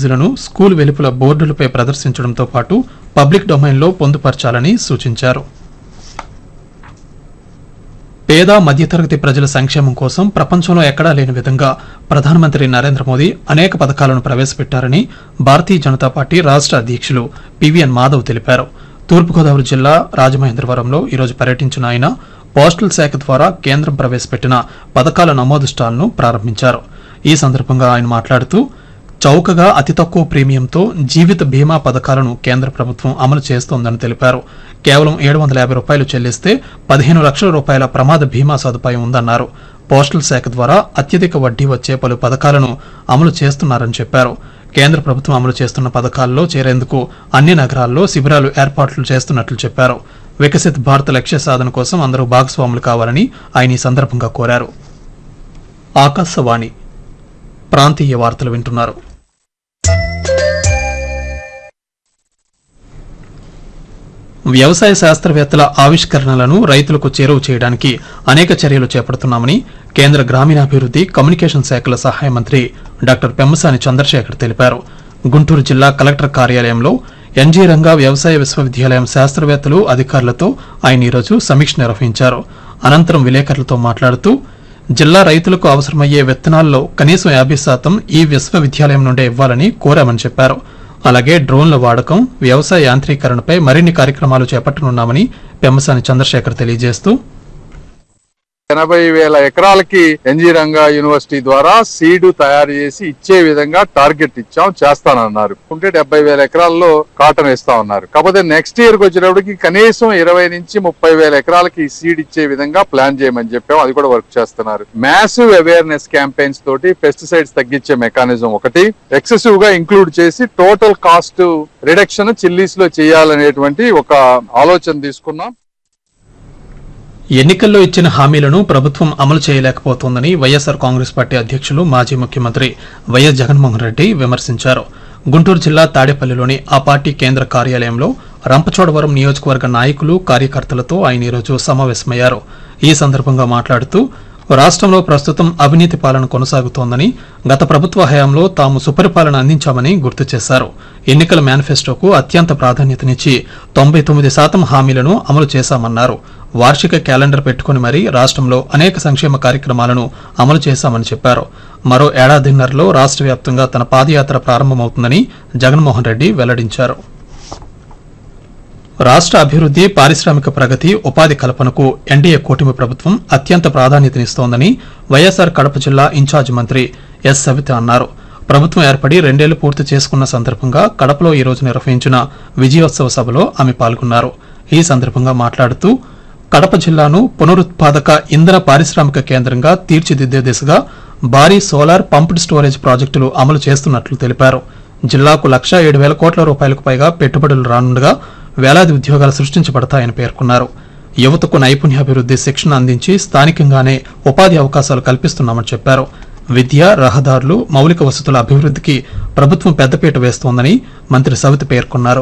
ఫీజులను స్కూల్ వెలుపల బోర్డులపై ప్రదర్శించడంతో పాటు పబ్లిక్ డొమైన్లో పొందుపరచాలని సూచించారు పేద మధ్యతరగతి ప్రజల సంక్షేమం కోసం ప్రపంచంలో ఎక్కడా లేని విధంగా ప్రధానమంత్రి నరేంద్ర మోదీ అనేక పథకాలను ప్రవేశపెట్టారని భారతీయ జనతా పార్టీ రాష్ట్ర అధ్యక్షులు పివిఎన్ మాధవ్ తెలిపారు తూర్పుగోదావరి జిల్లా రాజమహేంద్రవరంలో ఈరోజు పర్యటించిన ఆయన పోస్టల్ శాఖ ద్వారా కేంద్రం ప్రవేశపెట్టిన పథకాల నమోదు స్టాల్ను ప్రారంభించారు ఈ సందర్భంగా ఆయన మాట్లాడుతూ చౌకగా అతి తక్కువ ప్రీమియంతో జీవిత బీమా పథకాలను కేంద్ర ప్రభుత్వం అమలు చేస్తోందని తెలిపారు కేవలం ఏడు వందల యాభై రూపాయలు చెల్లిస్తే పదిహేను లక్షల రూపాయల ప్రమాద బీమా సదుపాయం ఉందన్నారు పోస్టల్ శాఖ ద్వారా అత్యధిక వడ్డీ వచ్చే పలు పథకాలను అమలు చేస్తున్నారని చెప్పారు కేంద్ర ప్రభుత్వం అమలు చేస్తున్న పథకాల్లో చేరేందుకు అన్ని నగరాల్లో శిబిరాలు ఏర్పాట్లు చేస్తున్నట్లు చెప్పారు వికసిత్ భారత్ లక్ష్య సాధన కోసం అందరూ భాగస్వాములు కావాలని ఆయన ఈ సందర్భంగా కోరారు ఆకాశవాణి ప్రాంతీయ వార్తలు వింటున్నారు వ్యవసాయ శాస్త్రవేత్తల ఆవిష్కరణలను రైతులకు చేరువ చేయడానికి అనేక చర్యలు చేపడుతున్నామని కేంద్ర గ్రామీణాభివృద్ధి కమ్యూనికేషన్ శాఖల సహాయ మంత్రి డాక్టర్ పెమ్మసాని చంద్రశేఖర్ తెలిపారు గుంటూరు జిల్లా కలెక్టర్ కార్యాలయంలో ఎన్జీ రంగా వ్యవసాయ విశ్వవిద్యాలయం శాస్త్రవేత్తలు అధికారులతో ఆయన ఈరోజు సమీక్ష నిర్వహించారు అనంతరం విలేకరులతో మాట్లాడుతూ జిల్లా రైతులకు అవసరమయ్యే విత్తనాల్లో కనీసం యాభై శాతం ఈ విశ్వవిద్యాలయం నుండే ఇవ్వాలని కోరామని చెప్పారు అలాగే డ్రోన్ల వాడకం వ్యవసాయ యాంత్రీకరణపై మరిన్ని కార్యక్రమాలు చేపట్టనున్నామని పెమ్మసాని చంద్రశేఖర్ తెలియజేస్తూ ఎనభై వేల ఎకరాలకి ఎన్జీ రంగా యూనివర్సిటీ ద్వారా సీడ్ తయారు చేసి ఇచ్చే విధంగా టార్గెట్ ఇచ్చాం చేస్తానన్నారు ఉంటే డెబ్బై వేల ఎకరాల్లో కాటన్ వేస్తా ఉన్నారు కాకపోతే నెక్స్ట్ ఇయర్ కి వచ్చేటప్పటికి కనీసం ఇరవై నుంచి ముప్పై వేల ఎకరాలకి సీడ్ ఇచ్చే విధంగా ప్లాన్ చేయమని చెప్పాం అది కూడా వర్క్ చేస్తున్నారు మ్యాసివ్ అవేర్నెస్ క్యాంపెయిన్స్ తోటి పెస్టిసైడ్స్ తగ్గించే మెకానిజం ఒకటి ఎక్సెసివ్ గా ఇంక్లూడ్ చేసి టోటల్ కాస్ట్ రిడక్షన్ చిల్లీస్ లో చేయాలనేటువంటి ఒక ఆలోచన తీసుకున్నాం ఎన్నికల్లో ఇచ్చిన హామీలను ప్రభుత్వం అమలు చేయలేకపోతోందని వైఎస్సార్ కాంగ్రెస్ పార్టీ అధ్యక్షులు మాజీ ముఖ్యమంత్రి వైఎస్ జగన్మోహన్ రెడ్డి విమర్శించారు గుంటూరు జిల్లా తాడేపల్లిలోని ఆ పార్టీ కేంద్ర కార్యాలయంలో రంపచోడవరం నియోజకవర్గ నాయకులు కార్యకర్తలతో ఆయన ఈరోజు సమావేశమయ్యారు ఈ సందర్భంగా మాట్లాడుతూ రాష్ట్రంలో ప్రస్తుతం అవినీతి పాలన కొనసాగుతోందని గత ప్రభుత్వ హయాంలో తాము సుపరిపాలన అందించామని గుర్తు చేశారు ఎన్నికల మేనిఫెస్టోకు అత్యంత ప్రాధాన్యతనిచ్చి తొంభై తొమ్మిది శాతం హామీలను అమలు చేశామన్నారు వార్షిక క్యాలెండర్ పెట్టుకుని మరీ రాష్ట్రంలో అనేక సంక్షేమ కార్యక్రమాలను అమలు చేశామని చెప్పారు మరో ఏడాదిన్నరలో రాష్ట్ర వ్యాప్తంగా తన పాదయాత్ర ప్రారంభమవుతుందని జగన్మోహన్ రెడ్డి వెల్లడించారు రాష్ట్ర అభివృద్ధి పారిశ్రామిక ప్రగతి ఉపాధి కల్పనకు ఎన్డీఏ కూటమి ప్రభుత్వం అత్యంత ప్రాధాన్యతనిస్తోందని వైఎస్సార్ కడప జిల్లా ఇన్ఛార్జ్ మంత్రి ఎస్ సవిత అన్నారు ప్రభుత్వం ఏర్పడి రెండేళ్లు పూర్తి చేసుకున్న సందర్భంగా కడపలో ఈ రోజు నిర్వహించిన విజయోత్సవ సభలో ఆమె పాల్గొన్నారు ఈ సందర్భంగా మాట్లాడుతూ కడప జిల్లాను పునరుత్పాదక ఇంధన పారిశ్రామిక కేంద్రంగా తీర్చిదిద్దే దిశగా భారీ సోలార్ పంప్డ్ స్టోరేజ్ ప్రాజెక్టులు అమలు చేస్తున్నట్లు తెలిపారు జిల్లాకు లక్షా ఏడు వేల కోట్ల రూపాయలకు పైగా పెట్టుబడులు రానుండగా వేలాది ఉద్యోగాలు సృష్టించబడతాయని పేర్కొన్నారు యువతకు నైపుణ్యాభివృద్ధి శిక్షణ అందించి స్థానికంగానే ఉపాధి అవకాశాలు కల్పిస్తున్నామని చెప్పారు విద్య రహదారులు మౌలిక వసతుల అభివృద్ధికి ప్రభుత్వం పెద్దపీట వేస్తోందని మంత్రి సవిత పేర్కొన్నారు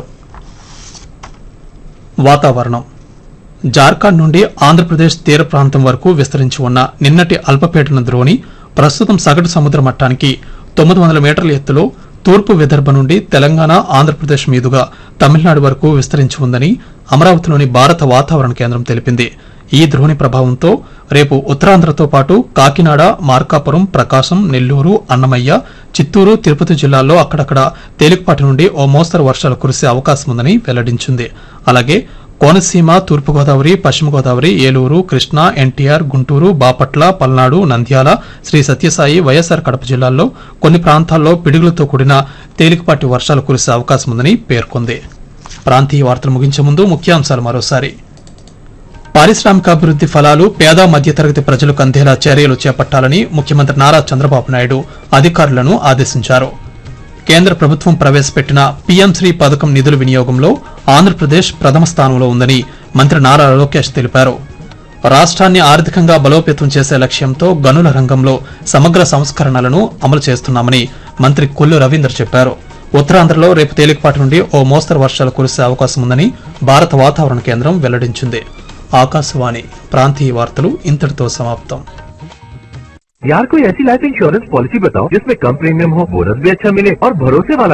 వాతావరణం జార్ఖండ్ నుండి ఆంధ్రప్రదేశ్ తీర ప్రాంతం వరకు విస్తరించి ఉన్న నిన్నటి అల్పపీడన ద్రోణి ప్రస్తుతం సగటు సముద్ర మట్టానికి తొమ్మిది వందల మీటర్ల ఎత్తులో తూర్పు విదర్భ నుండి తెలంగాణ ఆంధ్రప్రదేశ్ మీదుగా తమిళనాడు వరకు విస్తరించి ఉందని అమరావతిలోని భారత వాతావరణ కేంద్రం తెలిపింది ఈ ద్రోణి ప్రభావంతో రేపు ఉత్తరాంధ్రతో పాటు కాకినాడ మార్కాపురం ప్రకాశం నెల్లూరు అన్నమయ్య చిత్తూరు తిరుపతి జిల్లాల్లో అక్కడక్కడ తేలికపాటి నుండి ఓ మోస్తరు వర్షాలు కురిసే అవకాశం ఉందని వెల్లడించింది అలాగే కోనసీమ తూర్పుగోదావరి పశ్చిమ గోదావరి ఏలూరు కృష్ణా ఎన్టీఆర్ గుంటూరు బాపట్ల పల్నాడు నంద్యాల శ్రీ సత్యసాయి వైఎస్ఆర్ కడప జిల్లాల్లో కొన్ని ప్రాంతాల్లో పిడుగులతో కూడిన తేలికపాటి వర్షాలు కురిసే అవకాశం ఉందని పేర్కొంది ప్రాంతీయ వార్తలు ముగించే ముందు ముఖ్యాంశాలు మరోసారి పారిశ్రామికాభివృద్ధి ఫలాలు పేద మధ్యతరగతి ప్రజలకు అందేలా చర్యలు చేపట్టాలని ముఖ్యమంత్రి నారా చంద్రబాబు నాయుడు అధికారులను ఆదేశించారు కేంద్ర ప్రభుత్వం ప్రవేశపెట్టిన పీఎం శ్రీ పథకం నిధుల వినియోగంలో ఆంధ్రప్రదేశ్ ప్రథమ స్థానంలో ఉందని మంత్రి నారా లోకేష్ తెలిపారు రాష్ట్రాన్ని ఆర్థికంగా బలోపేతం చేసే లక్ష్యంతో గనుల రంగంలో సమగ్ర సంస్కరణలను అమలు చేస్తున్నామని మంత్రి కొల్లు రవీందర్ చెప్పారు ఉత్తరాంధ్రలో రేపు తేలికపాటి నుండి ఓ మోస్తరు వర్షాలు కురిసే అవకాశం ఉందని భారత వాతావరణ కేంద్రం వెల్లడించింది ఆకాశవాణి ప్రాంతీయ వార్తలు ఇంతటితో సమాప్తం यार कोई ऐसी लाइफ इंश्योरेंस पॉलिसी बताओ जिसमें कम प्रीमियम हो बोनस भी अच्छा मिले और भरोसे वाला